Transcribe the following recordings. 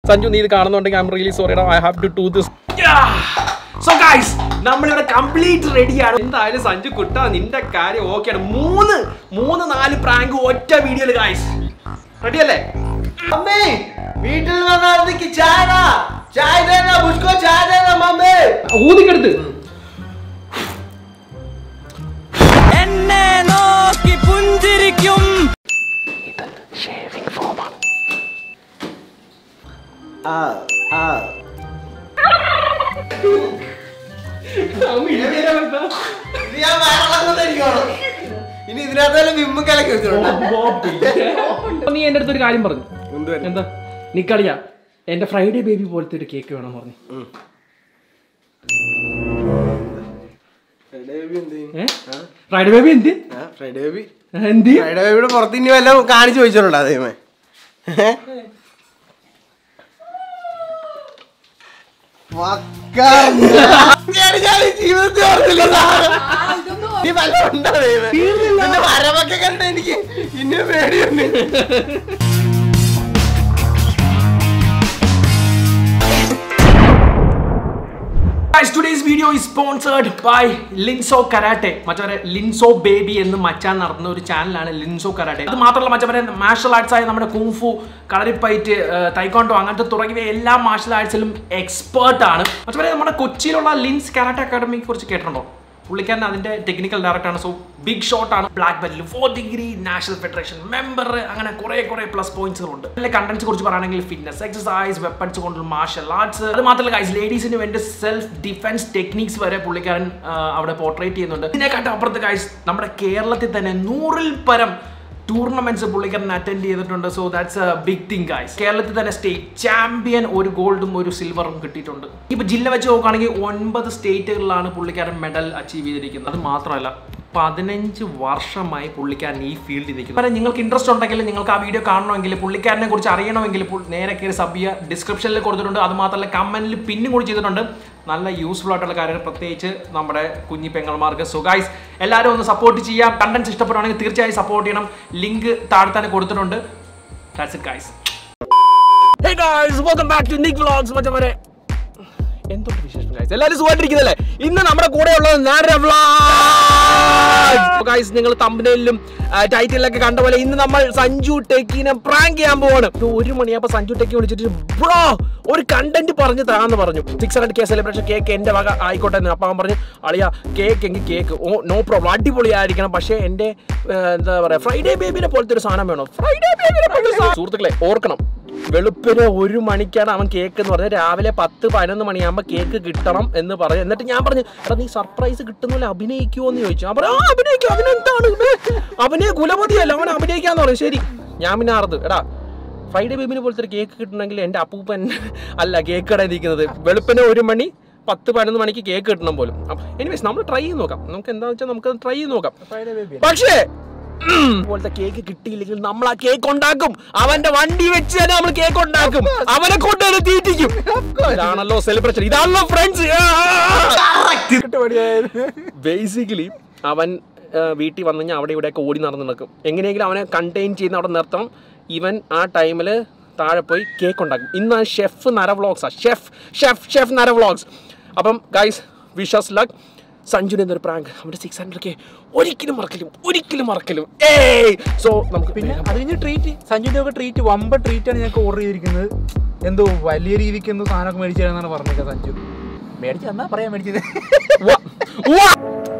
സഞ്ജു നീ ഇത് കാണുന്നുണ്ടെങ്കിൽ I'm really sorry I have to do this so guys നമ്മളിവിടെ കംപ്ലീറ്റ് റെഡിയാണ് എന്തായാലും സഞ്ജു കുട്ട നിന്റെ കാര്യം ഓക്കെയാണ് മൂന്ന് മൂന്ന് നാല് പ്രാങ്ക് ഒറ്റ വീഡിയോയിൽ ഗൈസ് റെഡി അല്ലേ मम्मी വീട്ടിൽ വന്നതിക്ക് ചായ ചായ देना मुझको चाय देना मम्मी ഊതിക്കെടുത്ത് എന്നെ നോക്കി പുഞ്ചിരിക്കും ആ ആ ഇത് ഞാൻ വയറിളകുന്നത് എനിക്ക് കാണും. ഇനി ഇതിനകത്തെല്ലാം വിമ്മ് കലക്കി വെച്ചിട്ടുണ്ട് നീ എന്റെ അടുത്തൊരു കാര്യം പറഞ്ഞു എന്ത് പറഞ്ഞു? എന്താ നിക്കളിയാ എന്റെ ഫ്രൈഡേ ബേബി പോലത്തെ ഒരു കേക്ക് വേണം പറഞ്ഞു ഫ്രൈഡേ ബേബി എന്ത് ചെയ്യും? ഫ്രൈഡേ ബേബി എന്ത് ആ, ഫ്രൈഡേ ബേബി എന്ത് ഫ്രൈഡേ ബേബിയുടെ പുറത്ത് ഇനി വല്ലതും കാണിച്ചു വെച്ചിട്ടുണ്ടോ അതേമേ ജീവിതത്തിൽ ഓർത്തില്ല സാധനം. നീ വല്ലതും ഉണ്ടോ ദൈവമേ? നിന്റെ വരവൊക്കെ കണ്ട എനിക്ക് ഇന്നെ പേടിയുണ്ട് Guys, today's video is sponsored by Linso karate മറ്റവരെ ലിൻസോ ബേബി എന്ന് മച്ചാൻ നടത്തുന്ന ഒരു ചാനലാണ് ലിൻസോ കരാട്ടെ അത് മാത്രമല്ല മറ്റവരെ മാർഷൽ ആർട്സ് ആയ നമ്മുടെ കുങ്ഫു കളരിപ്പയറ്റ് തൈക്കോണ്ടോ അങ്ങനത്തെ തുടങ്ങിയ എല്ലാ മാർഷൽ ആർട്സിലും എക്സ്പേർട്ട് ആണ് മറ്റവരെ നമ്മുടെ കൊച്ചിയിലുള്ള ലിൻസ് കരാട്ടെ അക്കാഡമിയെ കുറിച്ച് കേട്ടിട്ടുണ്ടോ പുള്ളിക്കാരൻ അതിന്റെ ടെക്നിക്കൽ ഡയറക്ടറാണ് സോ ബിഗ് ഷോട്ട് ആണ് ബ്ലാക്ക് ബെൽറ്റിൽ four degree national federation member അങ്ങനെ കുറെ കുറെ പ്ലസ് പോയിന്റ്സ് ഉണ്ട് അതിലെ കണ്ടന്റ്സ് കുറിച്ച് പറയുകയാണെങ്കിൽ ഫിറ്റ്നസ് എക്സസൈസ് വെപ്പൺസ് കൊണ്ടുള്ള മാർഷൽ ആർട്സ് അത് മാത്രമല്ല ഗൈസ് ലേഡീസിന് വേണ്ടി സെൽഫ് ഡിഫൻസ് ടെക്നിക്സ് വരെ പുള്ളിക്കാരൻ ആ, അവിടെ പോർട്രേറ്റ് ചെയ്യുന്നുണ്ട് ഇതിനെക്കാട്ടും അപ്പുറത്ത് ഗൈസ് നമ്മുടെ കേരളത്തിൽ തന്നെ നൂറിൽ പരം ടൂർണമെന്റ്സ് പുള്ളിക്കാരൻ അറ്റൻഡ് ചെയ്തിട്ടുണ്ട് so that's a big thing guys കേരളത്തിൽ തന്നെ സ്റ്റേറ്റ് ചാമ്പ്യൻ ഒരു ഗോൾഡും ഒരു സിൽവറും കിട്ടിയിട്ടുണ്ട് ഇപ്പൊ ജില്ല വെച്ച് നോക്കുകയാണെങ്കിൽ ഒൻപത് സ്റ്റേറ്റുകളിലാണ് പുള്ളിക്കാരൻ മെഡൽ അച്ചീവ് ചെയ്തിരിക്കുന്നത് അത് മാത്രമല്ല പതിനഞ്ച് വർഷമായി പുള്ളിക്കാരൻ ഈ ഫീൽഡിൽ നിൽക്കുന്നു അപ്പം നിങ്ങൾക്ക് ഇൻട്രസ്റ്റ് ഉണ്ടെങ്കിൽ നിങ്ങൾക്ക് ആ വീഡിയോ കാണണമെങ്കിൽ പുള്ളിക്കാരനെ കുറിച്ച് അറിയണമെങ്കിൽ പുൾ- നേരെ കയറി സബ് ചെയ്യുക ഡിസ്ക്രിപ്ഷനിൽ കൊടുത്തിട്ടുണ്ട് അത് മാത്രമല്ല കമന്റിൽ പിന്നും കൂടി ചെയ്തിട്ടുണ്ട് നല്ല യൂസ്ഫുൾ ആയിട്ടുള്ള കാര്യങ്ങൾ പ്രത്യേകിച്ച് നമ്മുടെ കുഞ്ഞി പെങ്ങൾമാർക്ക് സോ ഗൈസ് എല്ലാവരും ഒന്ന് സപ്പോർട്ട് ചെയ്യാം കണ്ടന്റ്സ് ഇഷ്ടപ്പെടുവാണെങ്കിൽ തീർച്ചയായും സപ്പോർട്ട് ചെയ്യണം ലിങ്ക് താഴെ തന്നെ കൊടുത്തിട്ടുണ്ട് that's it guys hey guys welcome back to Nik vlogs മച്ചവരെ എന്തൊക്കെ വിശേഷം ഗൈസ് എല്ലാവരും സുഖമായിട്ടിരിക്കുന്നല്ലേ ഇന്ന് നമ്മുടെ കൂടെ ഉള്ളത് നാര വ്ലോഗ് ഗൈസ് നിങ്ങൾ തമ്പനയിലും ടൈറ്റിലൊക്കെ കണ്ട പോലെ ഇന്ന് നമ്മൾ സഞ്ജു ടെക്കിനെ പ്രാങ്ക് ചെയ്യാൻ പോവാണ് ഒരു ഒരു മണിയാകുമ്പോൾ സഞ്ജു ടെക്കി വിളിച്ചിട്ട് ബ്രോ ഒരു കണ്ടന്റ് പറഞ്ഞു താന്ന് പറഞ്ഞു six hundred K celebration cake എൻ്റെ വക ആയിക്കോട്ടെ എന്ന് അപ്പം അവൻ പറഞ്ഞു അളിയ കേക്ക് എങ്കിൽ കേക്ക് ഓ നോ പ്രോബ്ലം അടിപൊളിയായിരിക്കണം പക്ഷേ എൻ്റെ ഏർ, എന്താ പറയുക ഫ്രൈഡേ ബേബിനെ പോലത്തെ ഒരു സാധനം വേണം ഫ്രൈഡേ ബേബിനെ പോലത്തെ സാ- സുഹൃത്തുക്കളെ ഓർക്കണം വെളുപ്പിന് ഒരു മണിക്കാണ് അവൻ കേക്ക് എന്ന് പറഞ്ഞത് രാവിലെ പത്ത് പതിനൊന്ന് മണിയാകുമ്പോൾ കേക്ക് കിട്ടണം എന്ന് പറഞ്ഞു എന്നിട്ട് ഞാൻ പറഞ്ഞു എടാ നീ സർപ്രൈസ് കിട്ടുന്നില്ല അഭിനയിക്കുമോ എന്ന് ചോദിച്ചു അവൻ പറഞ്ഞു ആ അഭിനയിക്കും അവനെന്താണ് ഇത്? അവനെ കുലപതിയല്ല അവൻ അഭിനയിക്കാന്ന് പറഞ്ഞു ശരി ഞാൻ പിന്നെ അറുത് എടാ ഫ്രൈഡേ ബേബിനെ പോലത്തെ ഒരു കേക്ക് കിട്ടണമെങ്കിൽ എൻ്റെ അപ്പൂപ്പൻ അല്ല കേക്ക് കടയിൽ നിൽക്കുന്നത് വെളുപ്പിന് ഒരു മണി പത്ത് പതിനൊന്ന് മണിക്ക് കേക്ക് കിട്ടണം പോലും എനിവേസ് നമ്മൾ ട്രൈ ചെയ്ത് നോക്കാം നമുക്ക് എന്താ വെച്ചാൽ നമുക്ക് ട്രൈ ചെയ്ത് നോക്കാം പക്ഷേ ഉം, പോലത്തെ കേക്ക് കിട്ടിയില്ലെങ്കിൽ നമ്മൾ ആ കേക്ക് ഉണ്ടാക്കും അവന്റെ വണ്ടി വെച്ച് തന്നെ നമ്മൾ കേക്ക് ഉണ്ടാക്കും അവനെ കൊണ്ട് തന്നെ തീറ്റിക്കും ഇതാണല്ലോ സെലിബ്രേഷൻ ഇതാണല്ലോ ഫ്രണ്ട്സ് ബേസിക്കലി അവൻ ആ, വീട്ടിൽ വന്നു കഴിഞ്ഞാൽ അവിടെ ഇവിടെയൊക്കെ ഓടി നടന്ന് നടക്കും എങ്ങനെയെങ്കിലും അവനെ കണ്ടെയ്ൻ ചെയ്യുന്ന അവിടെ നിർത്തണം ഇവൻ ആ ടൈമിൽ താഴെ പോയി കേക്ക് ഉണ്ടാക്കും ഇന്ന് ഷെഫ് നര വ്ളോഗ്സാണ് chef chef chef Nara vlogs appam guys wishes luck സഞ്ജുവിന് എന്നൊരു പ്രാങ്ക് അവൻ്റെ സിക്സ് ഹൺഡ്രഡ് കെ ഒരിക്കലും മറക്കലും ഒരിക്കലും മറക്കലും ഏയ് സോ നമുക്ക് പിന്നെ അത് കഴിഞ്ഞ് ട്രീറ്റ് സഞ്ജുവിന്റെ ഒക്കെ ട്രീറ്റ് വമ്പ ട്രീറ്റ് ആണ് ഞങ്ങൾക്ക് ഓർഡർ ചെയ്തിരിക്കുന്നത് എന്തോ വലിയ രീതിക്ക് എന്തോ സാധനമൊക്കെ മേടിച്ചു തരാന്നാണ് പറഞ്ഞേക്കുന്നത് സഞ്ജു മേടിച്ചു തന്നാ പറയാൻ മേടിച്ചത് വാ- വാ.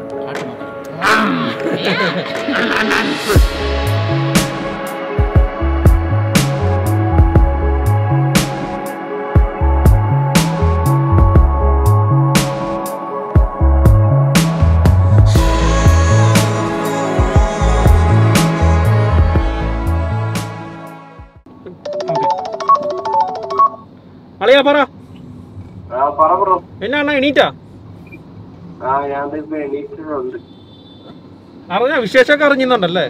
അളിയാ പറ ആ പറ ബ്രോ എന്നാ എണീറ്റാ ആ ഞാൻ ദേ ഇപ്പൊ എണീറ്റിട്ടുണ്ട് അറിഞ്ഞ വിശേഷമൊക്കെ അറിഞ്ഞിട്ടുണ്ടല്ലേ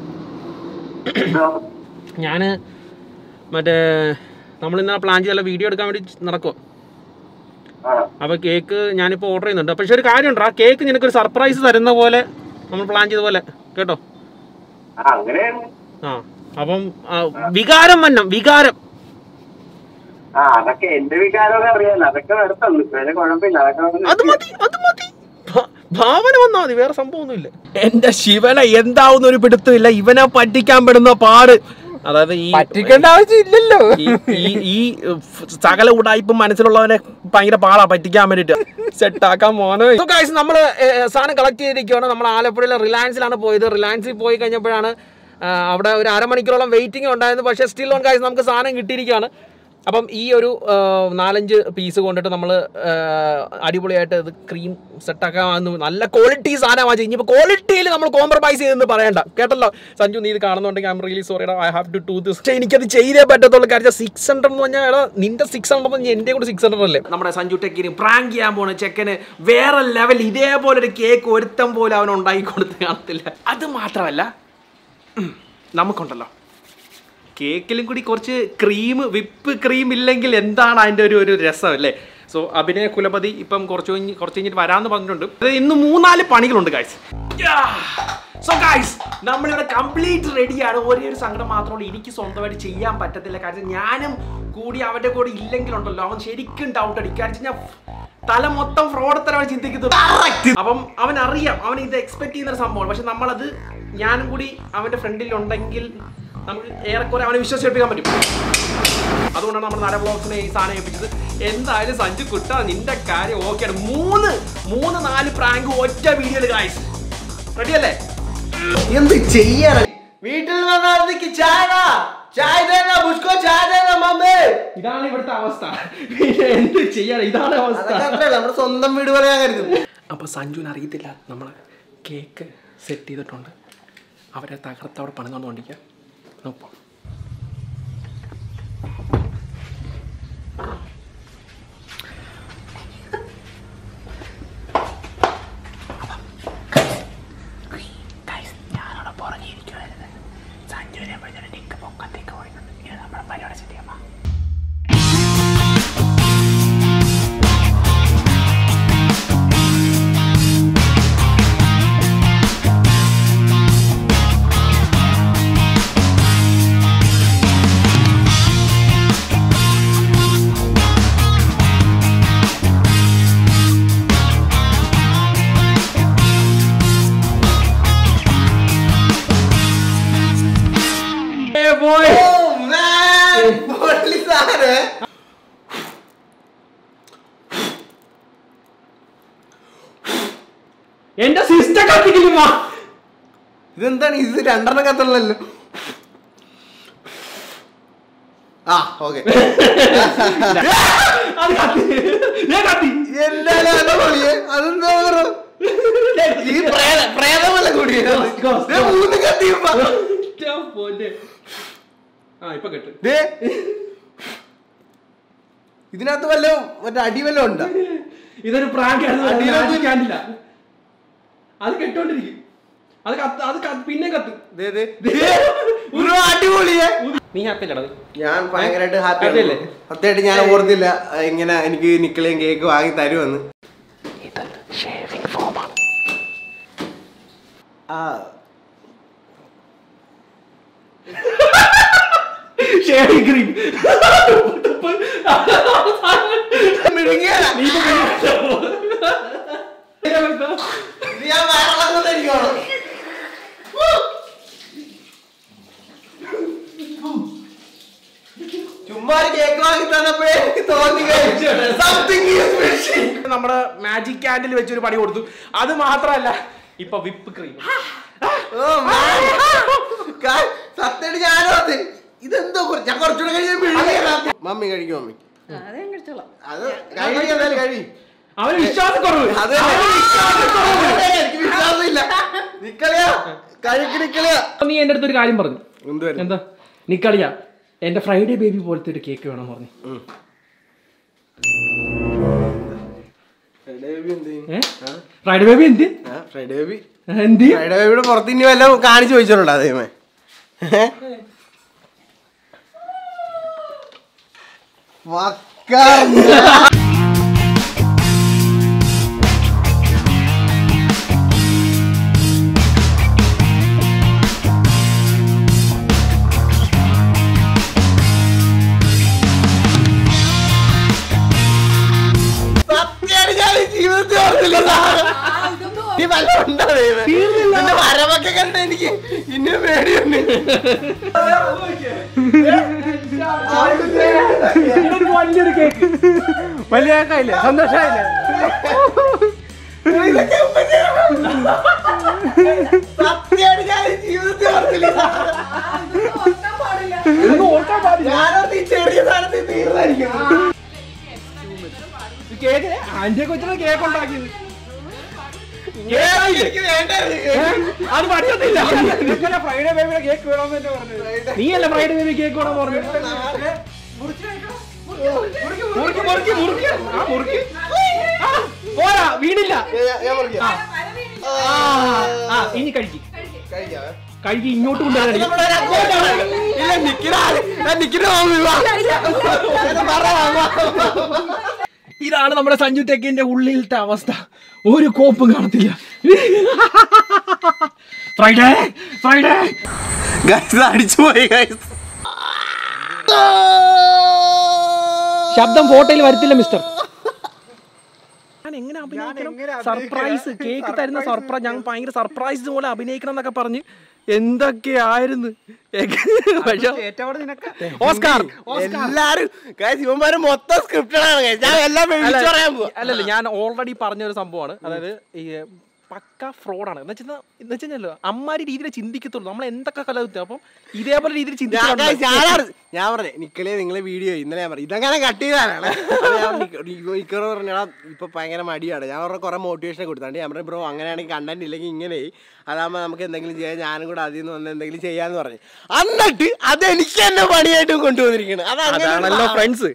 ഞാൻ മറ്റേ നമ്മൾ ഇന്നലെ പ്ലാൻ ചെയ്തല്ല വീഡിയോ എടുക്കാൻ വേണ്ടി നടക്കുക ആ അപ്പോൾ കേക്ക് ഞാനിപ്പോൾ ഓർഡർ ചെയ്യുന്നുണ്ട് പക്ഷെ ഒരു കാര്യമുണ്ട് ആ കേക്ക് നിനക്കൊരു സർപ്രൈസ് തരുന്ന പോലെ നമ്മൾ പ്ലാൻ ചെയ്ത പോലെ കേട്ടോ ആ അങ്ങനെയാണ് ആ അപ്പം ആ, വികാരം വന്നം വികാരം ആ അതൊക്കെ എന്റെ വികാരമൊക്കെ അറിയാലോ അതൊക്കെ നടത്തുള്ളൂ വേറെ കുഴപ്പമില്ല അതൊക്കെ നമുക്ക് അത് മതി അത് മതി ഭ- ഭാവന വന്നാ മതി വേറെ സംഭവമൊന്നുമില്ല എന്റെ ശിവനെ എന്താവുന്ന ഒരു പിടുത്തമില്ല ഇവനെ പറ്റിക്കാൻ പെടുന്ന പാട് അതായത് ഈ പറ്റിക്കേണ്ട ആവശ്യം ഇല്ലല്ലോ ഈ- ഈ ഈ സകല ഉടായ്പും മനസ്സിലുള്ളവനെ ഭയങ്കര പാടാ പറ്റിക്കാൻ വേണ്ടിട്ട് സെറ്റാക്കാൻ മോനെ നമ്മള് ഏർ, സാധനം കളക്ട് ചെയ്തിരിക്കുകയാണ് നമ്മൾ ആലപ്പുഴയിലെ റിലയൻസിലാണ് പോയത് റിലയൻസിൽ പോയി കഴിഞ്ഞപ്പോഴാണ് ആ, അവിടെ ഒരു അരമണിക്കൂറോളം വെയിറ്റിംഗ് ഉണ്ടായിരുന്നു പക്ഷേ സ്റ്റിൽ ഓൺ കായ്സ് നമുക്ക് സാധനം കിട്ടിയിരിക്കുകയാണ് അപ്പം ഈ ഒരു ആ, നാലഞ്ച് പീസ് കൊണ്ടിട്ട് നമ്മൾ അടിപൊളിയായിട്ട് ഇത് ക്രീം സെറ്റാക്കാൻ നല്ല ക്വാളിറ്റി സാധനമാണ് ഇനിയിപ്പോൾ ക്വാളിറ്റിയിൽ നമ്മൾ കോംപ്രമൈസ് ചെയ്തെന്ന് പറയണ്ട കേട്ടല്ലോ സഞ്ജു നീ ഇത് കാണുന്നുണ്ടെങ്കിൽ I'm really sorry I have to do this പക്ഷേ എനിക്കത് ചെയ്തേ പറ്റത്തുള്ളൂ കാര്യം സിക്സ് ഹൺഡ്രഡ് എന്ന് പറഞ്ഞാൽ എടാ, നിന്റെ സിക്സ് ഹൺഡ്രഡ് എന്ന് എൻ്റെ കൂടെ സിക്സ് ഹൺഡ്രഡ് അല്ലേ നമ്മുടെ സഞ്ജു ടെക്കിന് പ്രാങ്ക് ചെയ്യാൻ പോണ ചെക്കന് വേറെ ലെവൽ ഇതേപോലെ ഒരു കേക്ക് ഒരുത്തം പോലും അവൻ ഉണ്ടാക്കി കൊടുത്ത് കാണത്തില്ല അത് മാത്രമല്ല ഉം, നമുക്കുണ്ടല്ലോ കേക്കിലും കൂടി കുറച്ച് ക്രീം വിപ്പ് ക്രീം ഇല്ലെങ്കിൽ എന്താണ് അതിൻ്റെ ഒരു ഒരു രസം അല്ലേ സോ അഭിനയ കുലപതി ഇപ്പം കുറച്ച് കഴിഞ്ഞ് കുറച്ച് കഴിഞ്ഞിട്ട് വരാമെന്ന് പറഞ്ഞിട്ടുണ്ട് അത് ഇന്ന് മൂന്നാല് പണികളുണ്ട് ഗായ്സ് സോ ഗായ്സ് നമ്മളിവിടെ കംപ്ലീറ്റ് റെഡിയാണ് ഒരേ ഒരു സങ്കടം മാത്രമേ എനിക്ക് സ്വന്തമായിട്ട് ചെയ്യാൻ പറ്റത്തില്ല കാര്യം ഞാനും കൂടി അവന്റെ കൂടെ ഇല്ലെങ്കിലുണ്ടല്ലോ അവൻ ശരിക്കും ഡൗട്ട് അടിക്കും കാര്യം ഞാൻ തല മൊത്തം ഫ്രോഡത്തരമാണ് ചിന്തിക്കുന്നത് അപ്പം അവൻ അറിയാം അവൻ ഇത് എക്സ്പെക്ട് ചെയ്യുന്ന ഒരു സംഭവമാണ് പക്ഷെ നമ്മളത് ഞാനും കൂടി അവന്റെ ഫ്രണ്ടിൽ ഉണ്ടെങ്കിൽ നമുക്ക് ഏറെക്കുറെ അവനെ വിശ്വസിപ്പിക്കാൻ പറ്റും അതുകൊണ്ടാണ് നമ്മൾ നാല ബ്ലോഗ്സിനെ ഈ സാധനം ഏൽപ്പിച്ചത് എന്തായാലും സഞ്ജു കുട്ട നിന്റെ കാര്യം ഓക്കെയാണ് മൂന്ന് മൂന്ന് നാല് പ്രാങ്ക് ഒറ്റ വീഡിയോയിൽ ഗായ്സ് റെഡിയല്ലേ എന്ത് ചെയ്യണം വീട്ടിൽ വന്നാൽ എനിക്ക് ചായ താ. ചായ തരണ മുസ്കോ ചായ തരണ മമ്മേ ഇതാണ് ഇവിടുത്തെ അവസ്ഥ പിന്നെ എന്ത് ചെയ്യാൻ ഇതാണ് അവസ്ഥ അതൊക്കെ അത്രയല്ല നമ്മുടെ സ്വന്തം വീട് പറയാൻ കരുതും അപ്പൊ സഞ്ജുവിന് അറിയത്തില്ല നമ്മൾ കേക്ക് സെറ്റ് ചെയ്തിട്ടുണ്ട് അവരെ തകർത്ത് അവിടെ പണി തന്നുകൊണ്ടിരിക്കുക നോക്കാം ഓ man, പൊള്ളി സാധനം. എന്റെ സിസ്റ്റർ കത്തിക്കില്ല ഇതെന്താണ് ഇത് രണ്ടെണ്ണം കത്തുള്ളല്ലോ ആ ഓക്കെ അത് കത്തി ഞാൻ കത്തി എന്താണ് അത് പൊളിയെ? അതെന്താ പറ? ഈ പ്രേത പ്രേതമല്ല കൂടിയ മൂന്ന് കത്തിയുമ്പോ ഒറ്റ പോലെ. ആ ഇപ്പൊ കെട്ട് ദേ. ഇതിനകത്ത് വല്ല മറ്റേ അടി വല്ലതും ഉണ്ടോ ഇതൊരു പ്രാങ്ക് അടിയിലൊന്നും കാണില്ല അത് കെട്ടോണ്ടിരിക്കും അത് കത്ത് അത് കത്ത് പിന്നെ കത്ത് ദേ, ദേ. ദേ, ഒരു അടിപൊളിയെ നീ ഹാപ്പി അല്ലടാ നീ? ഞാൻ ഭയങ്കരമായിട്ട് ഹാപ്പി Happy അല്ലേ? സത്യമായിട്ട് ഞാൻ ഓർത്തില്ല അഹ് ഇങ്ങനെ എനിക്ക് നിക്കളയും കേക്ക് വാങ്ങി തരുമെന്ന് ആ ഷേവിംഗ് ക്രീം മിഴുങ്ങിയതാ. ഇത് ഞാൻ വയറിളക്കം തരികയാണോ? ചുമ്മാ ഒരു കേക്ക് വാങ്ങി തന്നപ്പോഴേ എനിക്ക് തോന്നി സംതിങ് നമ്മുടെ മാജിക് ക്യാൻഡിൽ വെച്ചൊരു പണി കൊടുത്തു അത് മാത്രമല്ല ഇപ്പൊ വിപ്പ് ക്രീം സത്യമായിട്ട് ഞാനോ അത് ഇതെന്തോ കുറ- ഞാൻ കുറച്ചുകൂടെ കഴിഞ്ഞ് മിഴുങ്ങിയതാ. മമ്മി കഴിക്കും മമ്മി അത് ഞാൻ കഴിച്ചോളാം അത് കഴി എന്തായാലും കഴി അവന് വിശ്വാസക്കുറവ് അത് തന്നെ. എനിക്ക് വിശ്വാസമില്ല നിക്കളിയാ കഴിക്ക് നിക്കളിയാ അപ്പൊ നീ എന്റെ അടുത്ത് ഒരു കാര്യം പറഞ്ഞു എന്തുവായിരുന്നു? എന്താ നിക്കളിയാ എന്റെ ഫ്രൈഡേ ബേബി പോലത്തെ ഒരു കേക്ക് വേണം പറഞ്ഞു ഫ്രൈഡേ ബേബി എന്ത് ചെയ്യും? ഏ ഫ്രൈഡേ ബേബി എന്ത് ആ, ഫ്രൈഡേ ബേബി എന്ത് ഫ്രൈഡേ ബേബിയുടെ പുറത്ത് ഇനി വല്ല കാണിച്ചു ചോദിച്ചിട്ടുണ്ടോ അതേമേ വക്കാ തീർത്തില്ല ഈ സാധനം. നീ വല്ലതും ഉണ്ടോ ദൈവമേ? നിന്റെ വരവൊക്കെ കണ്ട എനിക്ക് ഇനിയും പേടിയുണ്ട് വലിയൊരു കേക്ക് വലിയ കേക്കായില്ലേ സന്തോഷമായില്ലേ സത്യമായിട്ട് ഞാൻ ഈ ജീവിതത്തിൽ ഓർത്തില്ല ഈ സാധനം. ഞാനോർത്ത് ഈ ചെറിയ സാധനത്തിൽ തീർന്നായിരിക്കും കേക്ക് ആന്റിയെ കൊച്ചിന് കേക്ക് ഉണ്ടാക്കിയത് എനിക്ക് വേണ്ടായിരുന്നു അത് പണിയൊന്നുമില്ല ഫ്രൈഡേ ബേബിയുടെ കേക്ക് വേണമെന്ന് തന്നെ പറഞ്ഞത് നീ അല്ല ഫ്രൈഡേ ബേബി കേക്ക് വേണമെന്ന് പറഞ്ഞു മുറുക്കി മുറുക്കി മുറുക്കി ആ മുറുക്കി ആ, പോരാ വീണില്ല ഞാൻ- ഞാൻ മുറിക്കാം. ആ ആ ഇനി കഴിക്കും കഴിക്കാവേ. കഴുകി ഇങ്ങോട്ട് കൊണ്ടുവരാൻ നമ്മുടെ ഒരു അങ്ങോട്ടാണ്. ഇല്ല, നിക്കണ ആള്. ഞാൻ നിക്കണ മാമി, വാ. ഞാൻ പറ, വാ. ഇതാണ് നമ്മുടെ സഞ്ജു ടെക്കിന്റെ ഉള്ളിലത്തെ അവസ്ഥ ഒരു കോപ്പും കാണത്തില്ല ഫ്രൈഡേ ഫ്രൈഡേ Guys, ഇത് അടിച്ചുപോയി guys. ശബ്ദം ഫോട്ടോയിൽ വരത്തില്ല മിസ്റ്റർ ഞാൻ എങ്ങനെ അഭിനയിക്കണം സർപ്രൈസ് കേക്ക് തരുന്ന സർപ്രൈസ് ഞങ്ങൾ ഭയങ്കര സർപ്രൈസ് പോലെ അഭിനയിക്കണം എന്നൊക്കെ പറഞ്ഞ് എന്തൊക്കെയായിരുന്നു പക്ഷേ ഓസ്കാർ എല്ലാരും guys, ഇവന്മാര് മൊത്തം സ്ക്രിപ്റ്റഡ് ആണ് guys. ഞാൻ എല്ലാം വിളിച്ചു പറയാൻ പോവാ അല്ലല്ല ഞാൻ ഓൾറെഡി പറഞ്ഞ ഒരു സംഭവമാണ് അതായത് ഈ പക്ക ഫ്രോഡാണ് എന്ന് വെച്ചാൽ എന്ന് വെച്ചാൽ അമ്മാരി രീതിയിൽ ചിന്തിക്കത്തുള്ളൂ നമ്മൾ എന്തൊക്കെ കല അപ്പം ഇതേപോലെ രീതിയിൽ ഞാൻ guys, ചിന്തിച്ചു ഞാനാണ് ഞാൻ പറഞ്ഞേ നിക്കളെ നിങ്ങളെ വീഡിയോ ഇന്നലെ ഞാൻ പറഞ്ഞു ഇതങ്ങനെ കട്ട് ചെയ്താലാണ് നിക്കറ പറഞ്ഞാ ഇപ്പൊ ഭയങ്കര മടിയാണ് ഞാൻ പറഞ്ഞ കുറെ മോട്ടിവേഷൻ കൊടുത്താണ്ട് ഞാൻ പറഞ്ഞു ബ്രോ അങ്ങനെയാണെങ്കിൽ കണ്ടന്റ് ഇല്ലെങ്കിൽ ഇങ്ങനെ അതാകുമ്പോ നമുക്ക് എന്തെങ്കിലും ചെയ്യാം ഞാനും കൂടെ അതിൽ നിന്ന് വന്ന് എന്തെങ്കിലും ചെയ്യാന്ന് പറഞ്ഞു എന്നിട്ട് അത് എനിക്ക് തന്നെ പണിയായിട്ടും കൊണ്ടുവന്നിരിക്കുന്നത് അതാണല്ലോ ഫ്രണ്ട്സ്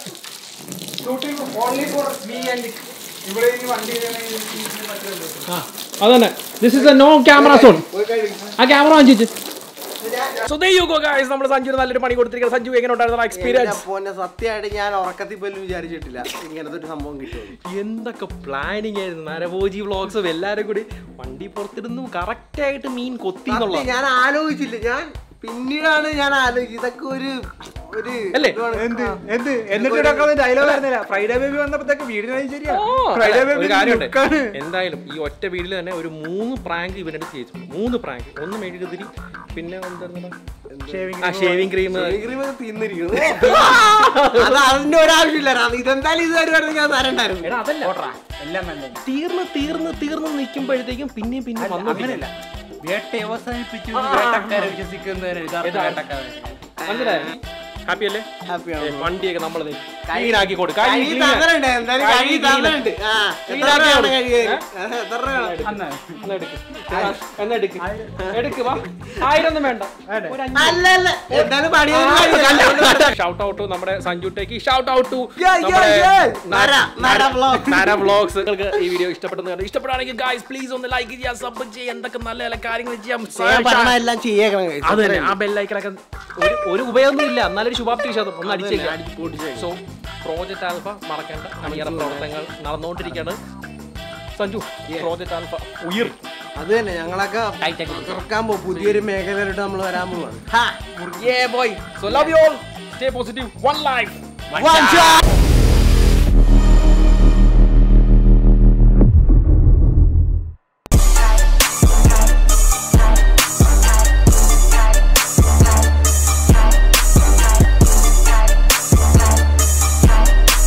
അതന്നെ this is a no camera zone ആ ക്യാമറ വാങ്ങിച്ചു so there you go guys നമ്മൾ സഞ്ജുവിന് നല്ലൊരു പണി കൊടുത്തിരിക്കുന്നത് സഞ്ജു എങ്ങനെ ഉണ്ടായിരുന്നു എക്സ്പീരിയൻസ് പോന്നെ സത്യമായിട്ട് ഞാൻ ഉറക്കത്തിൽ പോലും വിചാരിച്ചിട്ടില്ല ഇങ്ങനത്തെ ഒരു സംഭവം കിട്ടുമെന്ന് എന്തൊക്കെ പ്ലാനിങ് ആയിരുന്നു നരഭോജി വ്ളോഗ്സും എല്ലാരും കൂടി വണ്ടി പുറത്തിടുന്നു കറക്റ്റ് ആയിട്ട് മീൻ കൊത്തി എന്നുള്ളത് സത്യം, ഞാൻ ആലോചിച്ചില്ല ഞാൻ പിന്നീടാണ് ഞാൻ ആലോചിച്ചത് ഇതൊക്കെ ഒരു ഒരു അല്ലേ? ഇതുമാണ്. എന്ത് ആ. എന്ത് എന്നിട്ട് ഡയലോഗ് വരുന്നില്ല ഫ്രൈഡേ ബേബി വന്നപ്പോഴത്തേക്ക് വീടിന് ശരിയാ ഫ്രൈഡേ അല്ല, ബേബി ഒരു കാര്യമുണ്ട് ലുക്കാണ്. എന്തായാലും ഈ ഒറ്റ വീട്ടിൽ തന്നെ ഒരു മൂന്ന് പ്രാങ്ക് ഇവരുടെ ചെയ്തു മൂന്ന് പ്രാങ്ക് ഒന്ന് മെഴുകുതിരി പിന്നെ എന്തായിരുന്നു Shaving ആ ഷേവിംഗ് ക്രീം Bakery ഒക്കെ തിന്നിരിക്കുന്നു. അത് അതിന്റെ ഒരാവശ്യമില്ല ഇതെന്തായാലും ഇത് തരുവാണെങ്കിൽ ഞാൻ തരണ്ടായിരുന്നു എടാ അതല്ല എല്ലാം നല്ലത് തീർന്ന് തീർന്ന് തീർന്ന് നിൽക്കുമ്പോഴത്തേക്കും പിന്നെയും പിന്നെ വന്നു അങ്ങനെയല്ല വേട്ട അവസാനിപ്പിച്ചു വേട്ടക്കാരെ വിശ്വസിക്കുന്നതിന് യഥാർത്ഥ വേട്ടക്കാരൻ മനസ്സിലായോ ഹാപ്പി അല്ലേ ഹാപ്പിയാണ് ഏ, വണ്ടിയൊക്കെ നമ്മൾ ക്ലീൻ ആക്കി കൊടുക്കും കഴുകി തന്നിട്ടുണ്ട് എന്തായാലും കഴുകി തന്നിട്ടുണ്ട് ആ എത്ര രൂപ വേണം കഴുകിയതിന്? ആ, എത്ര രൂപ വേണം? അന്ന് എന്നാ എടുക്ക് എടുക്ക് വാ ആയിരം ഒന്നും വേണ്ട ഒരു അഞ്ഞൂറ് അല്ല അല്ല എന്തായാലും പണിയൊന്നും ഷൗട്ട് ഔട്ട് നമ്മുടെ സഞ്ജുട്ടേക്ക് shout out to Yeah, yeah, yeah. നര, നര vlogs. നാര വ്ളോഗ്സ് നിങ്ങൾക്ക് ഈ വീഡിയോ ഇഷ്ടപ്പെടുന്ന കണ്ടു ഇഷ്ടപ്പെടുകയാണെങ്കിൽ ഗായ്സ് പ്ലീസ് ഒന്ന് ലൈക്ക് ചെയ്യാം സബ് ചെയ്യാം എന്തൊക്കെ നല്ല നല്ല കാര്യങ്ങൾ ചെയ്യാം ചെയ്യാൻ പറഞ്ഞ എല്ലാം ചെയ്യേക്കണം guys. അത് തന്നെ ആ ബെല്ലൈക്കനൊക്കെ ഒരു ഒരു ഉപയോഗമൊന്നും ഇല്ല എന്നാലൊരു ശുഭാപ്തി വിശ്വാസം ഒന്ന് അടിച്ചേക്കാം അടിച്ച് പൊട്ടിച്ചേക്കാം. സോ പ്രോജക്റ്റ് ആൽഫ മറക്കേണ്ട അണിയറ പ്രവർത്തനങ്ങൾ നടന്നുകൊണ്ടിരിക്കുകയാണ് സഞ്ജു പ്രോജക്റ്റ് ആൽഫ ഉയർ അത് തന്നെ ഞങ്ങളൊക്കെ Tight ആക്കി തുറക്കാൻ പോകും പുതിയൊരു മേഖലയിലോട്ട് നമ്മൾ വരാൻ പോവാണ് Yeah, boy. So love you all. Stay positive. One life. One shot.